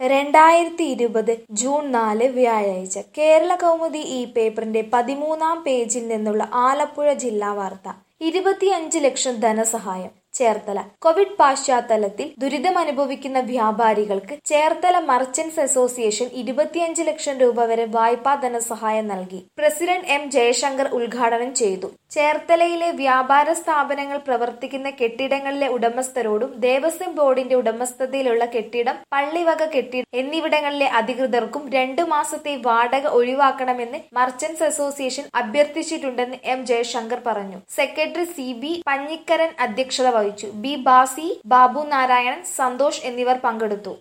രണ്ടായിരത്തി ഇരുപത് ജൂൺ നാല് വ്യാഴാഴ്ച കേരള കൗമുദി ഈ പേപ്പറിന്റെ പതിമൂന്നാം പേജിൽ നിന്നുള്ള ആലപ്പുഴ ജില്ലാ വാർത്ത ഇരുപത്തിയഞ്ച് ലക്ഷം ധനസഹായം ചേർത്തല കോവിഡ് പശ്ചാത്തലത്തിൽ ദുരിതമനുഭവിക്കുന്ന വ്യാപാരികൾക്ക് ചേർത്തല മർച്ചന്റ്സ് അസോസിയേഷൻ ഇരുപത്തിയഞ്ച് ലക്ഷം രൂപ വരെ വായ്പാ ധനസഹായം നൽകി പ്രസിഡന്റ് എം ജയശങ്കർ ഉദ്ഘാടനം ചെയ്തു ചേർത്തലയിലെ വ്യാപാര സ്ഥാപനങ്ങൾ പ്രവർത്തിക്കുന്ന കെട്ടിടങ്ങളിലെ ഉടമസ്ഥരോടും ദേവസ്വം ബോർഡിന്റെ ഉടമസ്ഥതയിലുള്ള കെട്ടിടം പള്ളിവക കെട്ടിടം എന്നിവിടങ്ങളിലെ അധികൃതർക്കും രണ്ടു മാസത്തെ വാടക ഒഴിവാക്കണമെന്ന് മർച്ചന്റ്സ് അസോസിയേഷൻ അഭ്യർത്ഥിച്ചിട്ടുണ്ടെന്ന് എം ജയശങ്കർ പറഞ്ഞു സെക്രട്ടറി സി ബി പഞ്ഞിക്കരൻ അധ്യക്ഷത വഹിച്ചു ബി ബാസി ബാബു നാരായണൻ സന്തോഷ് എന്നിവർ പങ്കെടുത്തു